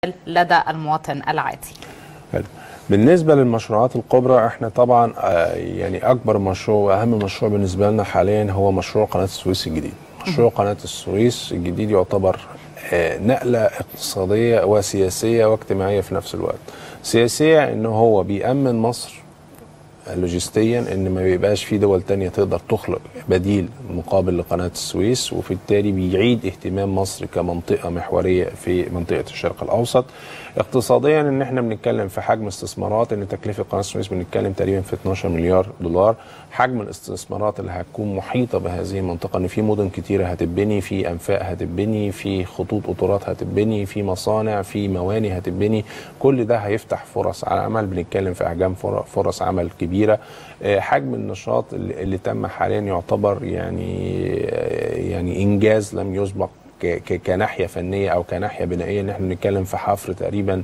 لدى المواطن العادي حلو. بالنسبة للمشروعات الكبرى احنا طبعا آه، يعني أكبر مشروع وأهم مشروع بالنسبة لنا حاليا هو مشروع قناة السويس الجديد. مشروع قناة السويس الجديد يعتبر آه، نقلة اقتصادية وسياسية واجتماعية في نفس الوقت. سياسية إن هو بيأمن مصر لوجستيا ان ما بيبقاش في دول تانية تقدر تخلق بديل مقابل لقناة السويس وبالتالي بيعيد اهتمام مصر كمنطقة محورية في منطقة الشرق الأوسط اقتصاديا ان احنا بنتكلم في حجم استثمارات ان تكلفة قناة السويس بنتكلم تقريبا في 12 مليار دولار حجم الاستثمارات اللي هتكون محيطة بهذه المنطقة ان في مدن كتيرة هتتبني في انفاق هتتبني في خطوط قطارات هتتبني في مصانع في مواني هتتبني كل ده هيفتح فرص عمل بنتكلم في احجام فر- فرص عمل كبيرة آه، حجم النشاط اللي اللي تم حاليا يعتبر يعني آه، يعني انجاز لم يسبق ك- ك- كناحيه فنيه او كناحيه بنائيه ان احنا بنتكلم في حفر تقريبا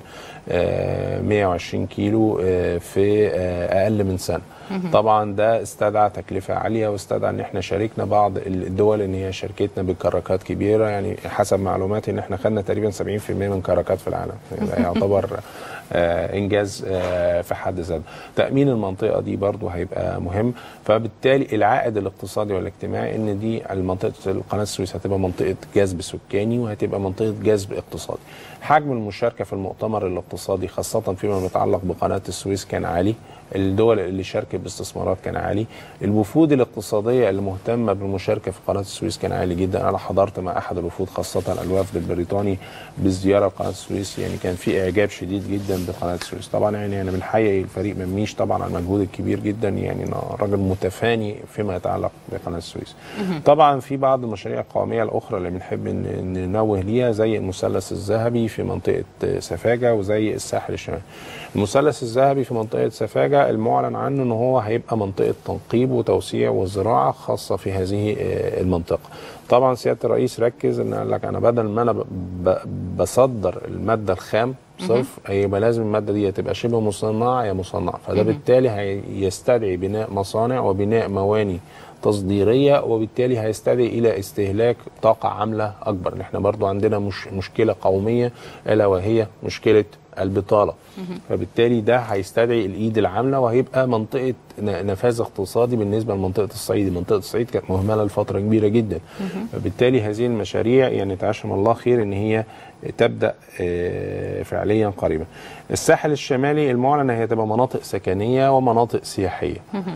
آه، 120 كيلو آه، في آه، اقل من سنه طبعا ده استدعى تكلفه عاليه واستدعى ان احنا شاركنا بعض الدول ان هي شاركتنا بكراكات كبيره يعني حسب معلوماتي ان احنا خدنا تقريبا 70% من كراكات في العالم ده يعتبر آه، انجاز آه، في حد ذاته تامين المنطقه دي برضو هيبقى مهم فبالتالي العائد الاقتصادي والاجتماعي ان دي المنطقه القناه السويس هتبقى منطقه جذب سكاني وهتبقى منطقه جذب اقتصادي حجم المشاركه في المؤتمر الاقتصادي خاصه فيما يتعلق بقناه السويس كان عالي الدول اللي شاركت باستثمارات كان عالي الوفود الاقتصاديه اللي مهتمه بالمشاركه في قناه السويس كان عالي جدا انا حضرت مع احد الوفود خاصه الوفد البريطاني بالزياره لقناه السويس يعني كان في اعجاب شديد جدا بقناه السويس طبعا يعني انا بنحيي الفريق مميش طبعا على المجهود الكبير جدا يعني أنا راجل متفاني فيما يتعلق بقناه السويس طبعا في بعض المشاريع القوميه الاخرى اللي بنحب ن- ننوه ليها زي المثلث الذهبي في منطقه سفاجه وزي الساحل الشمالي المثلث الذهبي في منطقه سفاجه المعلن عنه ان هو هيبقى منطقه تنقيب وتوسيع وزراعه خاصه في هذه آه، المنطقه طبعا سياده الرئيس ركز ان قال لك انا بدل ما انا ب- ب- بصدر الماده الخام صرف هيبقى لازم الماده دي تبقى شبه مصنعه يا مصنعه فده بالتالي هيستدعي بناء مصانع وبناء مواني تصديريه وبالتالي هيستدعي الى استهلاك طاقه عامله اكبر احنا برضو عندنا مش مشكله قوميه الا وهي مشكله البطاله فبالتالي ده هيستدعي الايد العامله وهيبقى منطقه ن- نفاذ اقتصادي بالنسبه لمنطقه الصعيد منطقه الصعيد كانت مهمله لفتره كبيره جدا فبالتالي هذه المشاريع يعني تعشم الله خير ان هي تبدا آه، فعليا قريبا الساحل الشمالي المعلن هي تبقى مناطق سكنيه ومناطق سياحيه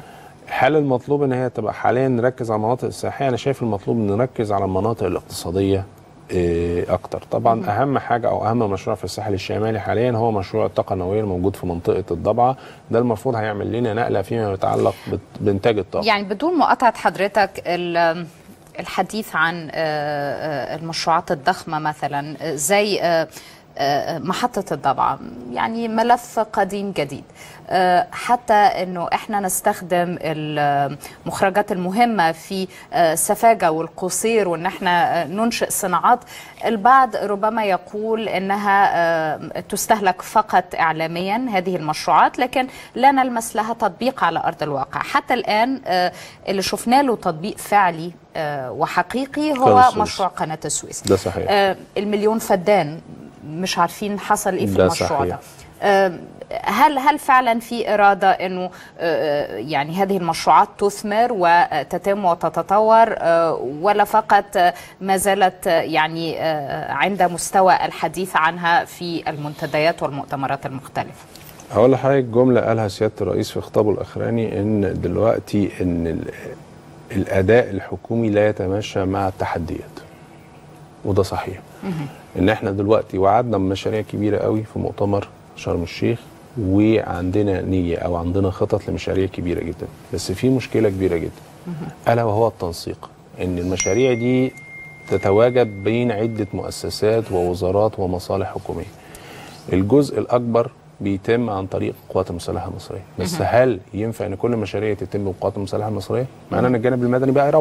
هل المطلوب ان هي تبقى حاليا نركز على المناطق السياحيه انا شايف المطلوب ان نركز على المناطق الاقتصاديه آه، اكتر طبعا اهم حاجه او اهم مشروع في الساحل الشمالي حاليا هو مشروع الطاقه النوويه الموجود في منطقه الضبعه ده المفروض هيعمل لنا نقله فيما يتعلق بت- بانتاج الطاقه يعني بدون مقاطعة حضرتك ال- الحديث عن آه، آه، المشروعات الضخمة مثلا آه، زي آه، آه، محطة الضبعة يعني ملف قديم جديد آه، حتى انه احنا نستخدم المخرجات المهمة في آه، سفاجة والقصير وان احنا آه، ننشئ صناعات البعض ربما يقول انها آه، تستهلك فقط اعلاميا هذه المشروعات لكن لا نلمس لها تطبيق على ارض الواقع حتى الان آه، اللي شفنا له تطبيق فعلي آه، وحقيقي قناة هو السويس. مشروع قناة السويس ده صحيح. آه، المليون فدان مش عارفين حصل ايه في ده المشروع صحيح. ده آه، هل هل فعلا في اراده انه آه، يعني هذه المشروعات تثمر وتتم وتتطور آه، ولا فقط آه، ما زالت آه، يعني آه، عند مستوى الحديث عنها في المنتديات والمؤتمرات المختلفه هقول لحضرتك جمله قالها سياده الرئيس في خطابه الاخراني ان دلوقتي ان ال- الاداء الحكومي لا يتماشى مع التحديات وده صحيح ان احنا دلوقتي وعدنا بمشاريع كبيره قوي في مؤتمر شرم الشيخ وعندنا نيه او عندنا خطط لمشاريع كبيره جدا بس في مشكله كبيره جدا الا وهو التنسيق ان المشاريع دي تتواجد بين عده مؤسسات ووزارات ومصالح حكوميه الجزء الاكبر بيتم عن طريق القوات المسلحه المصريه بس هل ينفع ان كل المشاريع تتم بالقوات المسلحه المصريه معناه ان الجانب المدني بقى يروح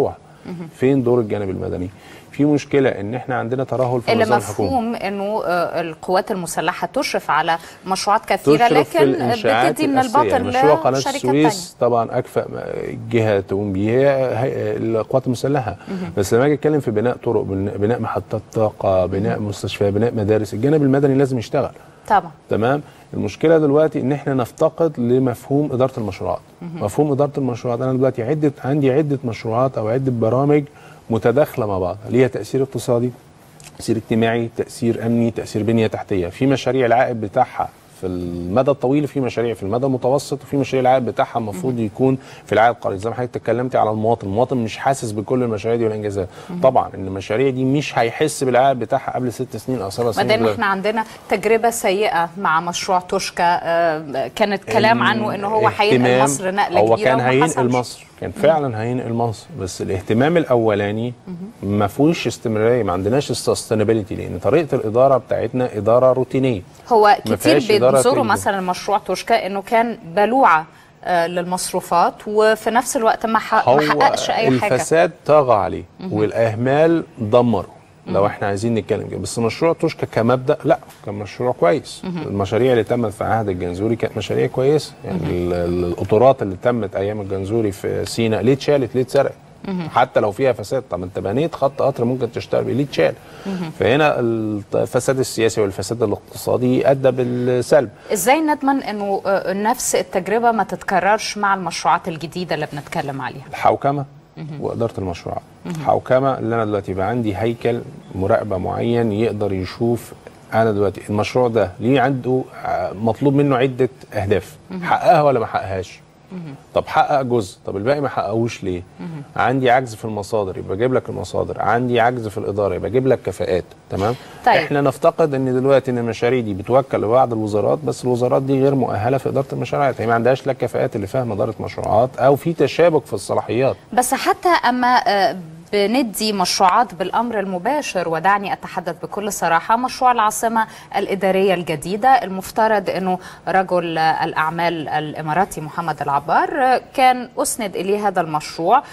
فين دور الجانب المدني في مشكله ان احنا عندنا ترهل في اللي النظام الحكومي مفهوم انه آه، القوات المسلحه تشرف على مشروعات كثيره تشرف في لكن الانشاءات بتدي من الأساسية. الباطل يعني مشروع قناه لشركات تانية السويس طبعا اكفأ جهه تقوم به هي هي- القوات المسلحه بس لما اجي اتكلم في بناء طرق بن- بناء محطات طاقه بناء مستشفيات بناء مدارس الجانب المدني لازم يشتغل طبعا تمام المشكله دلوقتي ان احنا نفتقد لمفهوم اداره المشروعات مفهوم اداره المشروعات انا دلوقتي عده عندي عده مشروعات او عده برامج متداخله مع بعض ليها تاثير اقتصادي تاثير اجتماعي تاثير امني تاثير بنيه تحتيه في مشاريع العائد بتاعها في المدى الطويل وفي مشاريع في المدى المتوسط وفي مشاريع العائد بتاعها المفروض يكون في العائد القريب زي ما حضرتك اتكلمتي على المواطن المواطن مش حاسس بكل المشاريع دي والانجازات طبعا ان المشاريع دي مش هيحس بالعائد بتاعها قبل ست سنين او سبع سنين بعدين دلوقتي. احنا عندنا تجربه سيئه مع مشروع توشكا آه، كانت كلام عنه انه هو هينقل اهتمام- مصر نقله هو كبيره كان وما هينقل حصلش. مصر كان فعلا هينقل مصر بس الاهتمام الاولاني ما فيهوش استمراريه ما عندناش السستينابيلتي لان طريقه الاداره بتاعتنا اداره روتينيه هو ما كتير فيهاش إدارة بينظروا تانية. مثلا مشروع توشكا انه كان بلوعه آه، للمصروفات وفي نفس الوقت ما ح- ما حققش اي حاجه الفساد طغى عليه والاهمال دمره لو احنا عايزين نتكلم كده بس مشروع توشكا كمبدا لا كان مشروع كويس المشاريع اللي تمت في عهد الجنزوري كانت مشاريع كويسه يعني ال- ال- القطورات اللي تمت ايام الجنزوري في سيناء ليه اتشالت ليه اتسرقت حتى لو فيها فساد طب انت بنيت خط قطر ممكن تشتغل بيه ليه اتشال فهنا الفساد السياسي والفساد الاقتصادي ادى بالسلب ازاي نضمن انه آه، نفس التجربه ما تتكررش مع المشروعات الجديده اللي بنتكلم عليها الحوكمه واداره المشروعات الحوكمه اللي انا دلوقتي يبقى عندي هيكل مراقبه معين يقدر يشوف انا دلوقتي المشروع ده ليه عنده ع- مطلوب منه عده اهداف حققها ولا ما حققهاش طب حقق جزء طب الباقي ما حققوش ليه عندي عجز في المصادر يبقى اجيب لك المصادر عندي عجز في الاداره يبقى اجيب لك كفاءات تمام طيب. احنا نفتقد ان دلوقتي ان المشاريع دي بتوكل لبعض الوزارات بس الوزارات دي غير مؤهله في اداره المشاريع هي ما عندهاش لا الكفاءات اللي فاهم اداره مشروعات او في تشابك في الصلاحيات بس حتى اما آه، بندي مشروعات بالامر المباشر ودعني اتحدث بكل صراحه مشروع العاصمه الاداريه الجديده المفترض انه رجل آه، الاعمال الاماراتي محمد العبار آه، كان اسند اليه هذا المشروع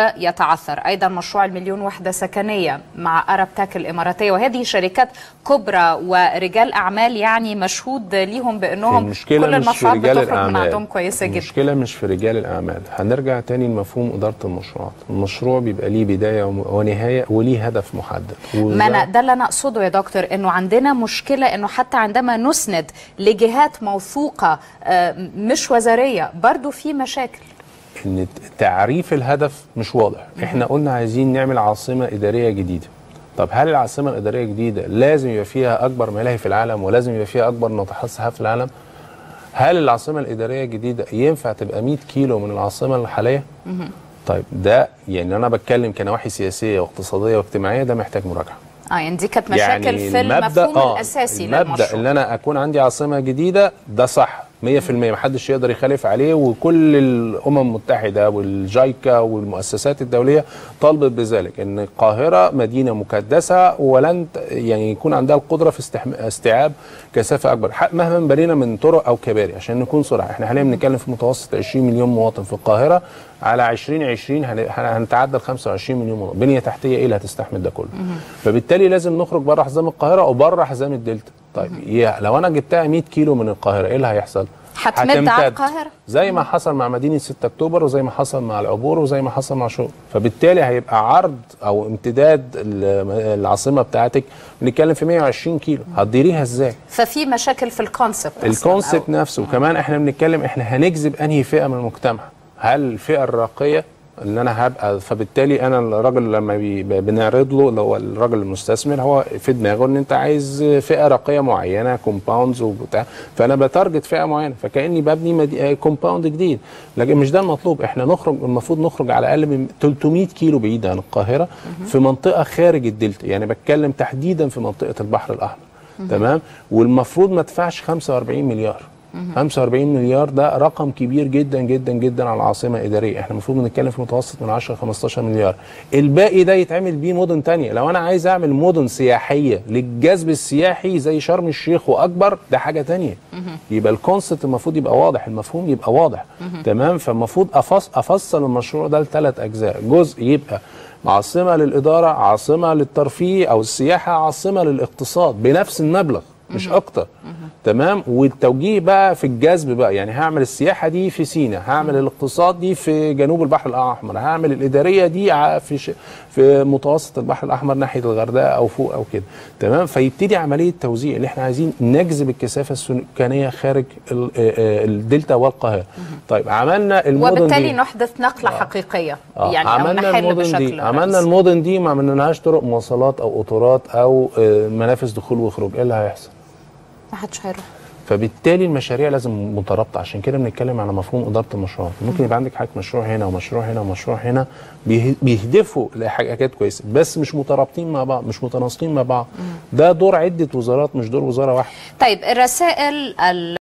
ويتعثر ايضا مشروع المليون وحده سكنيه مع ارب تاك الاماراتيه وهذه شركات كبرى ورجال اعمال يعني مشهود ليهم بانهم المشكله كل مش في المشروعات رجال بتخرج من الاعمال عندهم كويسه جدا المشكله مش في رجال الاعمال هنرجع تاني لمفهوم اداره المشروعات المشروع بيبقى ليه بدايه وم- ونهايه وليه هدف محدد ما أنا ده اللي انا اقصده يا دكتور انه عندنا مشكله انه حتى عندما نسند لجهات موثوقه آه، مش وزاريه برضو في مشاكل ان تعريف الهدف مش واضح احنا قلنا عايزين نعمل عاصمه اداريه جديده طب هل العاصمه الاداريه الجديده لازم يبقى فيها اكبر ملاهي في العالم ولازم يبقى فيها اكبر ناطحات سحاب في العالم هل العاصمه الاداريه الجديده ينفع تبقى 100 كيلو من العاصمه الحاليه طيب ده يعني انا بتكلم كنواحي سياسيه واقتصاديه واجتماعيه ده محتاج مراجعه اه يعني دي كانت مشاكل في المفهوم آه، الاساسي المبدا للمشروع اللي انا اكون عندي عاصمه جديده ده صح 100% محدش يقدر يخالف عليه وكل الامم المتحده والجايكا والمؤسسات الدوليه طالبت بذلك ان القاهره مدينه مكدسه ولن ت- يعني يكون عندها القدره في استحم... استيعاب كثافه اكبر ح- مهما بنينا من طرق او كباري عشان نكون صراحه احنا حاليا بنتكلم في متوسط 20 مليون مواطن في القاهره على 2020 هن- هن- هنتعدى ال 25 مليون مواطن بنيه تحتيه ايه اللي هتستحمل ده كله فبالتالي لازم نخرج بره حزام القاهره وبره حزام الدلتا طيب يا لو انا جبتها 100 كيلو من القاهره ايه اللي هيحصل هتمد على هتمتد. القاهرة. زي ما حصل مع مدينه 6 اكتوبر وزي ما حصل مع العبور وزي ما حصل مع شغل فبالتالي هيبقى عرض او امتداد ال- العاصمه بتاعتك بنتكلم في 120 كيلو هتديريها ازاي ففي مشاكل في الكونسبت أصلاً الكونسبت أو- نفسه وكمان احنا بنتكلم احنا هنجذب انهي فئه من المجتمع هل الفئه الراقيه ان انا هبقى فبالتالي انا الراجل لما بي بنعرض له اللي هو الراجل المستثمر هو في دماغه ان انت عايز فئه راقيه معينه كومباوندز وبتاع فانا بتارجت فئه معينه فكاني ببني كومباوند جديد لكن مش ده المطلوب احنا نخرج المفروض نخرج على الاقل من 300 كيلو بعيد عن القاهره في منطقه خارج الدلتا يعني بتكلم تحديدا في منطقه البحر الاحمر تمام والمفروض ما ادفعش 45 مليار 45 مليار ده رقم كبير جدا جدا جدا على العاصمه الاداريه احنا المفروض بنتكلم في متوسط من 10 ل 15 مليار الباقي ده يتعمل بيه مدن تانية لو انا عايز اعمل مدن سياحيه للجذب السياحي زي شرم الشيخ واكبر ده حاجه تانية يبقى الكونسبت المفروض يبقى واضح المفهوم يبقى واضح تمام فالمفروض أفص افصل المشروع ده لثلاث اجزاء جزء يبقى عاصمه للاداره عاصمه للترفيه او السياحه عاصمه للاقتصاد بنفس المبلغ مش اكتر تمام والتوجيه بقى في الجذب بقى يعني هعمل السياحه دي في سينا هعمل الاقتصاد دي في جنوب البحر الاحمر هعمل الاداريه دي ع- في ش... في متوسط البحر الاحمر ناحيه الغردقه او فوق او كده تمام فيبتدي عمليه توزيع اللي احنا عايزين نجذب الكثافه السكانيه خارج ال- آه، آه، الدلتا والقاهره طيب عملنا المدن وبالتالي دي. نحدث نقله حقيقيه آه، يعني او عملنا نحل المدن بشكل دي عملنا رئيسي. المدن دي ما عملناش طرق مواصلات او قطارات او آه، منافذ دخول وخروج ايه اللي هيحصل ما حدش هيروح فبالتالي المشاريع لازم مترابطه عشان كده بنتكلم على مفهوم اداره المشروعات ممكن يبقى عندك حاجه مشروع هنا ومشروع هنا ومشروع هنا بيه- بيهدفوا لحاجات كويسه بس مش مترابطين مع بعض مش متناسقين مع بعض ده دور عده وزارات مش دور وزاره واحده طيب الرسائل ال